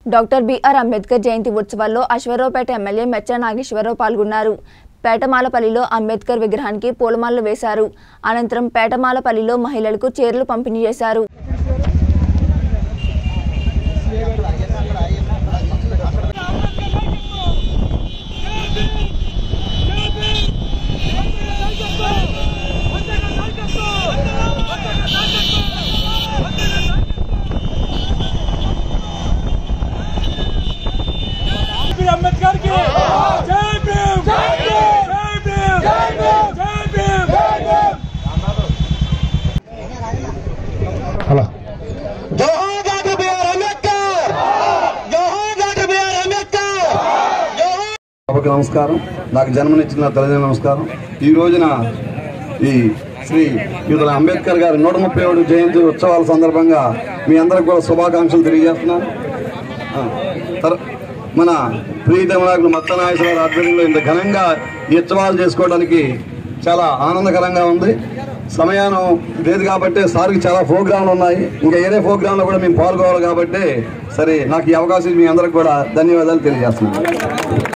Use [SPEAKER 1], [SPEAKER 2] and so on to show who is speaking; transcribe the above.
[SPEAKER 1] doctor B R Ambedkar జయంతి ఉత్సవాల్లో Aswaraopeta MLA మెచ్చ Nageswararao పాల్గొన్నారు పేటమాలపల్లిలో అంబేద్కర్ విగ్రహానికి పూలమాలలు వేశారు అనంతరం పేటమాలపల్లిలో మహిళలకు చీరలు పంపిణీ చేశారు
[SPEAKER 2] భీమ్ అంబేద్కర్ కి జై భీమ్ జై భీమ్ జై భీమ్ జై భీమ్ జై భీమ్
[SPEAKER 3] అలా
[SPEAKER 4] జోహార్ డాక్టర్ బిఆర్ అంబేద్కర్ జోహార్ డాక్టర్ బిఆర్ అంబేద్కర్ జోహార్
[SPEAKER 3] సభకు నమస్కారం నాకు జన్మనిచ్చిన నా తల్లిదండ్రులకు నమస్కారం ఈ రోజున ఈ శ్రీ యువత అంబేద్కర్ గారి నూట ముప్పై ఏడు జయంతి ఉత్సవాల సందర్భంగా మీ అందరికి కూడా శుభాకాంక్షలు తెలియజేస్తున్నాను ఆ, తర్- మన ప్రీతమ నాయకులు మత్తనాగేశ్వరరావు ఆధ్వర్యంలో ఇంత ఘనంగా ఈ ఉత్సవాలు చేసుకోవడానికి చాలా ఆనందకరంగా ఉంది సమయానం లేదు కాబట్టి సార్కి చాలా ప్రోగ్రాంలు ఉన్నాయి ఇంకా ఏదే ప్రోగ్రాంలో కూడా మేము పాల్గొవాలి కాబట్టి సరే నాకు ఈ అవకాశం మీ అందరికి కూడా ధన్యవాదాలు తెలియజేస్తున్నాను